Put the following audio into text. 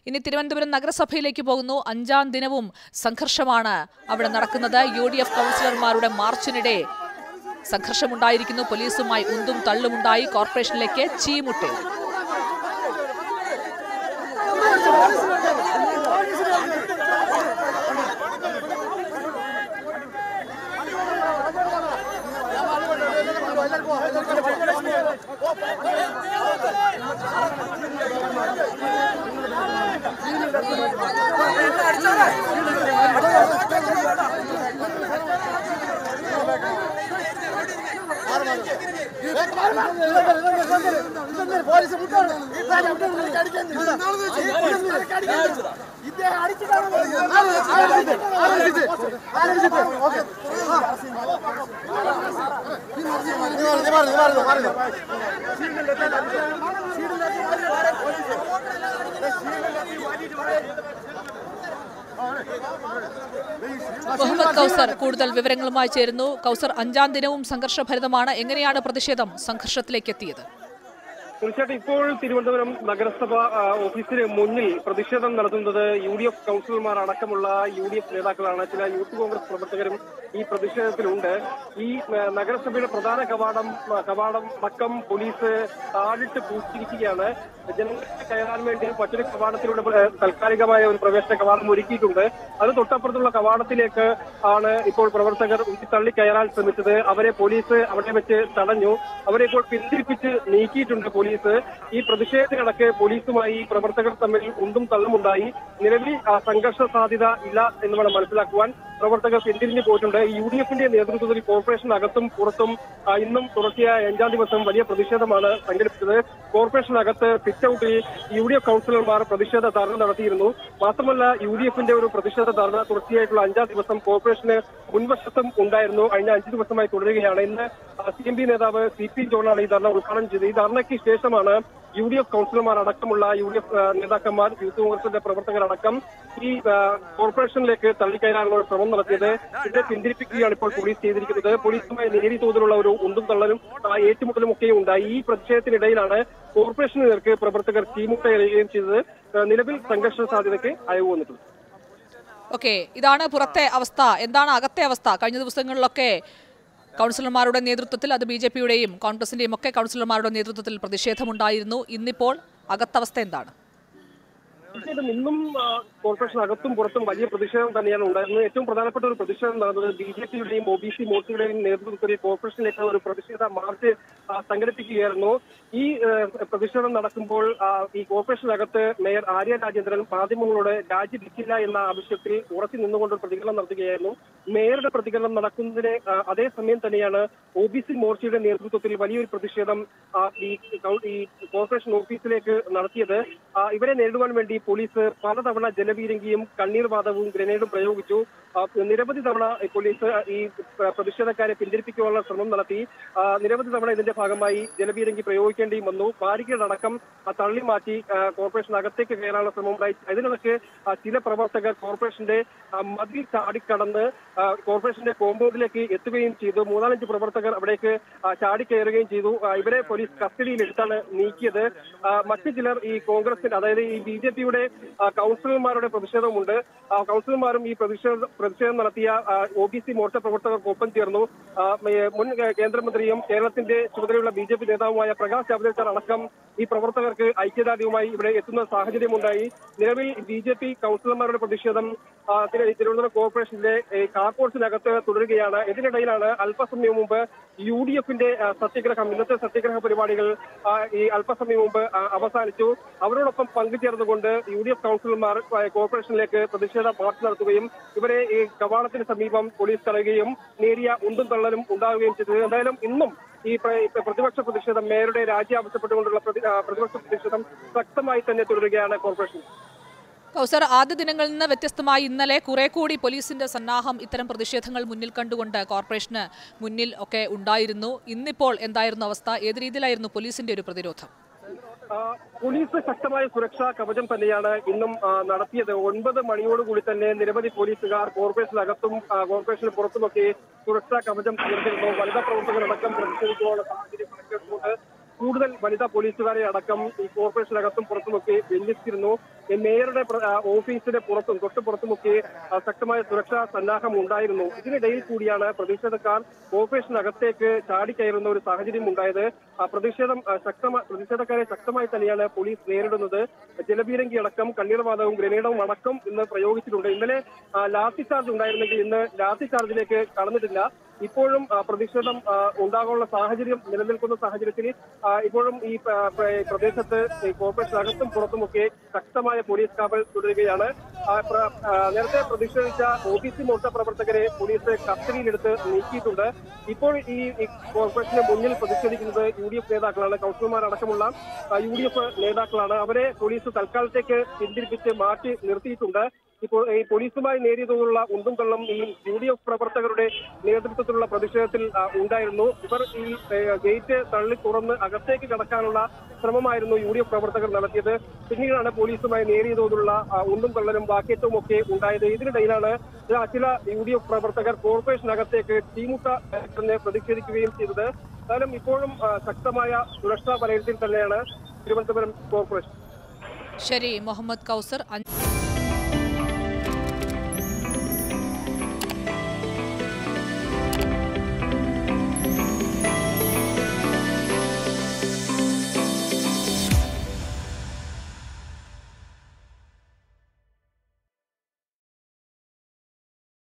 ഇനി തിരുവനന്തപുരം നഗരസഭയിലേക്ക് പോകുന്നു അഞ്ചാം ദിനവും സംഘർഷമാണ് അവിടെ നടക്കുന്നത് യു ഡി എഫ് കൗൺസിലർമാരുടെ മാർച്ചിനിടെ സംഘർഷമുണ്ടായിരിക്കുന്നു പോലീസുമായി ഉന്തും തള്ളുമുണ്ടായി കോർപ്പറേഷനിലേക്ക് ചീമുട്ട് മുഹമ്മദ് കൗസർ കൂടുതൽ വിവരങ്ങളുമായി ചേരുന്നു കൗസർ അഞ്ചാം ദിനവും സംഘർഷഭരിതമാണ് എങ്ങനെയാണ് പ്രതിഷേധം സംഘർഷത്തിലേക്ക് എത്തിയത് തീർച്ചയായിട്ടും ഇപ്പോൾ തിരുവനന്തപുരം നഗരസഭ ആ, ഓഫീസിന് മുന്നിൽ പ്രതിഷേധം നടത്തുന്നത് യു ഡി എഫ് കൗൺസിലർമാർ അടക്കമുള്ള യു ഡി എഫ് നേതാക്കളാണ് ചില യൂത്ത് കോൺഗ്രസ് പ്രവർത്തകരും ഈ പ്രതിഷേധത്തിലുണ്ട് ഈ ആ, നഗരസഭയുടെ പ്രധാന കവാടം ആ, കവാടം അടക്കം പോലീസ് താഴിട്ട് പൂച്ചിരിക്കുകയാണ് ജനങ്ങൾക്ക് കയറാൻ വേണ്ടി മറ്റൊരു കവാടത്തിലൂടെ ആ, താൽക്കാലികമായ ഒരു പ്രവേശന കവാടം ഒരുക്കിയിട്ടുണ്ട് അത് തൊട്ടപ്പുറത്തുള്ള കവാടത്തിലേക്ക് ആണ് ഇപ്പോൾ പ്രവർത്തകർ തള്ളി കയറാൻ ശ്രമിച്ചത് അവരെ പോലീസ് അവിടെ വെച്ച് തടഞ്ഞു അവരെ ഇപ്പോൾ പിന്തിരിപ്പിച്ച് നീക്കിയിട്ടുണ്ട് പോലീസ് ഈ പ്രതിഷേധത്തിനിടയ്ക്ക് പോലീസുമായി ഈ പ്രവർത്തകർ തമ്മിൽ ഉന്തും തള്ളുമുണ്ടായി നിലവിൽ ആ, സംഘർഷ സാധ്യത ഇല്ല എന്ന് വേണം മനസ്സിലാക്കുവാൻ പ്രവർത്തകർ പിന്തിരിഞ്ഞു പോയിട്ടുണ്ട് ഈ യു ഡി എഫിന്റെ നേതൃത്വത്തിൽ കോർപ്പറേഷൻ അകത്തും പുറത്തും ആ, ഇന്നും തുടർച്ചയായ അഞ്ചാം ദിവസം വലിയ പ്രതിഷേധമാണ് സംഘടിപ്പിച്ചത് കോർപ്പറേഷനകത്ത് സിറ്റ് ഔട്ടിൽ യു ഡി എഫ് കൗൺസിലർമാർ പ്രതിഷേധ ധർണ നടത്തിയിരുന്നു മാത്രമല്ല യു ഡി എഫിന്റെ ഒരു പ്രതിഷേധ ധർണ തുടർച്ചയായിട്ടുള്ള അഞ്ചാം ദിവസം കോർപ്പറേഷന് മുൻവശത്തും ഉണ്ടായിരുന്നു കഴിഞ്ഞ അഞ്ച് ദിവസമായി തുടരുകയാണ് ഇന്ന് സി എം പി നേതാവ് സി പി ജോണാണ് ഈ ധർണ ഉദ്ഘാടനം ചെയ്തത് ഈ ധർണയ്ക്ക് ശേഷമാണ് യു ഡി എഫ് കൗൺസിലർമാർ അടക്കമുള്ള യു ഡി എഫ് നേതാക്കന്മാർ യൂത്ത് കോൺഗ്രസിന്റെ പ്രവർത്തകരടക്കം ഈ ആ, കോർപ്പറേഷനിലേക്ക് തള്ളിക്കയറാനുള്ള ഒരു ശ്രമം നടത്തിയത് ഇതിനെ പിന്തിരിപ്പിക്കുകയാണ് ഇപ്പോൾ പോലീസ് ചെയ്തിരിക്കുന്നത് പോലീസുമായി നേരിയ തോതിലുള്ള ഒരു ഉന്തും തള്ളലും ആ, ഏറ്റുമുട്ടലും ഒക്കെ ഉണ്ടായി ഈ പ്രതിഷേധത്തിനിടയിലാണ് കോർപ്പറേഷന് നേർക്ക് പ്രവർത്തകർ തീമുട്ടയെറിയുകയും ചെയ്തത് ആ, നിലവിൽ സംഘർഷ സാധ്യതയ്ക്ക് അയവ് വന്നിട്ടുണ്ട് ഓക്കെ ഇതാണ് പുറത്തെ അവസ്ഥ എന്താണ് അകത്തെ അവസ്ഥ കഴിഞ്ഞ ദിവസങ്ങളിലൊക്കെ കൗൺസിലർമാരുടെ നേതൃത്വത്തിൽ അത് ബി ജെ പിയുടെയും കോൺഗ്രസിന്റെയും ഒക്കെ കൗൺസിലർമാരുടെ നേതൃത്വത്തിൽ പ്രതിഷേധമുണ്ടായിരുന്നു ഇന്നിപ്പോൾ അകത്തവസ്ഥ എന്താണ് തീർച്ചയായിട്ടും ഇന്നും ആ, കോർപ്പറേഷൻ അകത്തും പുറത്തും വലിയ പ്രതിഷേധം തന്നെയാണ് ഉണ്ടായിരുന്നത് ഏറ്റവും പ്രധാനപ്പെട്ട ഒരു പ്രതിഷേധം നടന്നത് ബി ജെ പിയുടെയും ഒ ബി സി മോർച്ചയുടെയും നേതൃത്വത്തിൽ കോർപ്പറേഷനിലേക്ക് ഒരു പ്രതിഷേധ മാർച്ച് ആ, സംഘടിപ്പിക്കുകയായിരുന്നു ഈ ആ, പ്രതിഷേധം നടക്കുമ്പോൾ ആ, ഈ കോർപ്പറേഷനകത്ത് മേയർ ആര്യ രാജേന്ദ്രൻ മാധ്യമങ്ങളോട് രാജി വെക്കില്ല എന്ന ആവശ്യത്തിൽ ഉറച്ചു നിന്നുകൊണ്ട് ഒരു പ്രതികരണം നടത്തുകയായിരുന്നു മേയറുടെ പ്രതികരണം നടക്കുന്നതിന് ആ, അതേസമയം തന്നെയാണ് ഒ ബി സി മോർച്ചയുടെ നേതൃത്വത്തിൽ വലിയൊരു പ്രതിഷേധം ആ, ഈ കൗ- ഈ കോർപ്പറേഷൻ ഓഫീസിലേക്ക് നടത്തിയത് ആ, ഇവരെ നേരിടുവാൻ വേണ്ടി പോലീസ് പലതവണ ജലപീരങ്കിയും കണ്ണീർ വാതകവും ഗ്രനേഡും പ്രയോഗിച്ചു ആ, നിരവധി തവണ ഈ പോലീസ് ഈ പ്ര- പ്രതിഷേധക്കാരെ പിന്തിരിപ്പിക്കാനുള്ള ശ്രമം നടത്തി ആ, നിരവധി തവണ ഇതിന്റെ ഭാഗമായി ജലപീരങ്കി പ്രയോഗിക്കേണ്ടി വന്നു ബാരിക്കേഡ് അടക്കം ആ, തള്ളി മാറ്റി ആ, കോർപ്പറേഷൻ അകത്തേക്ക് കയറാനുള്ള ശ്രമം ഉണ്ടായി ഇതിനിടയ്ക്ക് ആ, ചില പ്രവർത്തകർ കോർപ്പറേഷന്റെ ആ, മതിൽ ചാടിക്കടന്ന് ആ, കോർപ്പറേഷന്റെ കോമ്പൗണ്ടിലേക്ക് എത്തുകയും ചെയ്തു മൂന്നാലഞ്ച് പ്രവർത്തകർ അവിടേക്ക് ആ, ചാടിക്കയറുകയും ചെയ്തു ആ, ഇവരെ പോലീസ് കസ്റ്റഡിയിലെടുത്താണ് നീക്കിയത് ആ, മറ്റു ചിലർ ഈ കോൺഗ്രസിന്റെ അതായത് ഈ ബി ജെ പിയുടെ കൗൺസിലർമാരുടെ പ്രതിഷേധമുണ്ട് ആ, കൗൺസിലർമാരും ഈ പ്രതിഷേധ പ്രതിഷേധം നടത്തിയ ഒ ബി സി മോർച്ച പ്രവർത്തകർക്കൊപ്പം ചേർന്നു ആ, മേ- മുൻ കേ- കേന്ദ്രമന്ത്രിയും കേരളത്തിന്റെ ചുമതലയുള്ള ബി ജെ പി നേതാവുമായ പ്രകാശ് ജാവ്ദേക്കർ അടക്കം ഈ പ്രവർത്തകർക്ക് ഐക്യദാർഢ്യവുമായി ഇവിടെ എത്തുന്ന സാഹചര്യമുണ്ടായി നിലവിൽ ബി ജെ പി കൗൺസിലർമാരുടെ പ്രതിഷേധം ആ, തിരു- തിരുവനന്തപുരം കോർപ്പറേഷനിലെ ഏ, കാർപോർട്സിനകത്ത് തുടരുകയാണ് ഇതിനിടയിലാണ് അല്പസമയം മുമ്പ് യു ഡി എഫിന്റെ ആ, സത്യഗ്രഹം ഇന്നത്തെ സത്യഗ്രഹ പരിപാടികൾ ആ, ഈ അല്പസമയം മുമ്പ് ആ, അവസാനിച്ചു അവരോടൊപ്പം പങ്കുചേർന്നുകൊണ്ട് യു ഡി എഫ് കൗൺസിലർമാർ ആ, കോർപ്പറേഷനിലേക്ക് പ്രതിഷേധ മാർച്ച് നടത്തുകയും ഇവരെ ഈ കവാടത്തിന് സമീപം പോലീസ് തടയുകയും നേരിയ ഉന്തും തള്ളലും ഉണ്ടാവുകയും ചെയ്തത് എന്തായാലും ഇന്നും ഈ പ്ര- ഈ പ്രതിപക്ഷ പ്രതിഷേധം മേയറുടെ രാജി ആവശ്യപ്പെട്ടുകൊണ്ടുള്ള പ്രതി- ആ, പ്രതിപക്ഷ പ്രതിഷേധം ശക്തമായി തന്നെ തുടരുകയാണ് കോർപ്പറേഷൻ കൗസർ ആദ്യ ദിനങ്ങളിൽ നിന്ന് വ്യത്യസ്തമായി ഇന്നലെ കുറെ കൂടി പോലീസിന്റെ സന്നാഹം ഇത്തരം പ്രതിഷേധങ്ങൾ മുന്നിൽ കണ്ടുകൊണ്ട് കോർപ്പറേഷന് മുന്നിൽ ഒക്കെ ഉണ്ടായിരുന്നു ഇന്നിപ്പോൾ എന്തായിരുന്നു അവസ്ഥ ഏത് രീതിയിലായിരുന്നു പോലീസിന്റെ ഒരു പ്രതിരോധം ആ, പോലീസ് ശക്തമായ സുരക്ഷാ കവചം തന്നെയാണ് ഇന്നും ആ, നടത്തിയത് ഒൻപത് മണിയോടുകൂടി തന്നെ നിരവധി പോലീസുകാർ കോർപ്പറേഷനകത്തും ആ, കോർപ്പറേഷന് പുറത്തുമൊക്കെ സുരക്ഷാ കവചം തീർത്തിരുന്നു വനിതാ പ്രവർത്തകരടക്കം പ്രതിഷേധിക്കുവാനുള്ള സാഹചര്യം കണക്കിലെടുത്തുകൊണ്ട് കൂടുതൽ വനിതാ പോലീസുകാരെ അടക്കം ഈ കോർപ്പറേഷനകത്തും പുറത്തുമൊക്കെ വിന്യസിച്ചിരുന്നു ഈ മേയറുടെ പ്ര- ആ, ഓഫീസിന്റെ പുറത്തും തൊട്ട് പുറത്തുമൊക്കെ ആ, ശക്തമായ സുരക്ഷാ സന്നാഹം ഉണ്ടായിരുന്നു ഇതിനിടയിൽ കൂടിയാണ് പ്രതിഷേധക്കാർ കോർപ്പറേഷനകത്തേക്ക് ചാടിക്കയറുന്ന ഒരു സാഹചര്യം ഉണ്ടായത് ആ പ്രതിഷേധം ആ, ശക്തമായി പ്രതിഷേധക്കാരെ ശക്തമായി തന്നെയാണ് പോലീസ് നേരിടുന്നത് ജലപീരങ്കി അടക്കം കണ്ണീർവാതകവും ഗ്രനേഡും അടക്കം ഇന്ന് പ്രയോഗിച്ചിട്ടുണ്ട് ഇന്നലെ ആ, ലാത്തി ചാർജ് ഉണ്ടായിരുന്നെങ്കിൽ ഇന്ന് ലാത്തി ചാർജിലേക്ക് കടന്നിട്ടില്ല ഇപ്പോഴും ആ, പ്രതിഷേധം ആ, ഉണ്ടാകാനുള്ള സാഹചര്യം നിലനിൽക്കുന്ന സാഹചര്യത്തിൽ ആ, ഇപ്പോഴും ഈ ആ, പ്ര- പ്രദേശത്ത് ഈ കോർപ്പറേഷനകത്തും പുറത്തുമൊക്കെ ശക്തമായ പോലീസ് കാവൽ തുടരുകയാണ് ആ, പ്ര- ആ, നേരത്തെ പ്രതിഷേധിച്ച ഒ ബി സി മോർച്ച പ്രവർത്തകരെ പോലീസ് കസ്റ്റഡിയിലെടുത്ത് നീക്കിയിട്ടുണ്ട് ഇപ്പോൾ ഈ ഈ കോർപ്പറേഷന് മുന്നിൽ പ്രതിഷേധിക്കുന്നത് യു ഡി എഫ് നേതാക്കളാണ് കൗൺസിലർമാർ അടക്കമുള്ള യു ഡി എഫ് നേതാക്കളാണ് അവരെ പോലീസ് തൽക്കാലത്തേക്ക് പിന്തിരിപ്പിച്ച് മാറ്റി നിർത്തിയിട്ടുണ്ട് ഇപ്പോൾ ഈ പോലീസുമായി നേരിയ തോതിലുള്ള ഉണ്ടും തള്ളും ഈ യു ഡി എഫ് പ്രവർത്തകരുടെ നേതൃത്വത്തിലുള്ള പ്രതിഷേധത്തിൽ ആ, ഉണ്ടായിരുന്നു ഇവർ ഈ ഏ, ഗേറ്റ് തള്ളി തുറന്ന് അകത്തേക്ക് കടക്കാനുള്ള ശ്രമമായിരുന്നു യു ഡി എഫ് പ്രവർത്തകർ നടത്തിയത് പിന്നീടാണ് പോലീസുമായി നേരിയ തോതിലുള്ള ആ, ഉണ്ടും തള്ളലും വാക്കേറ്റവും ഒക്കെ ഉണ്ടായത് ഇതിനിടയിലാണ് ആ, ചില യു ഡി എഫ് പ്രവർത്തകർ കോർപ്പറേഷനകത്തേക്ക് തീമുട്ട എന്ന് പ്രതിഷേധിക്കുകയും ചെയ്തത് എന്തായാലും ഇപ്പോഴും ആ, ശക്തമായ സുരക്ഷാ വലയത്തിൽ തന്നെയാണ് തിരുവനന്തപുരം കോർപ്പറേഷൻ ശരി മുഹമ്മദ് കൗസർ അഞ്ച്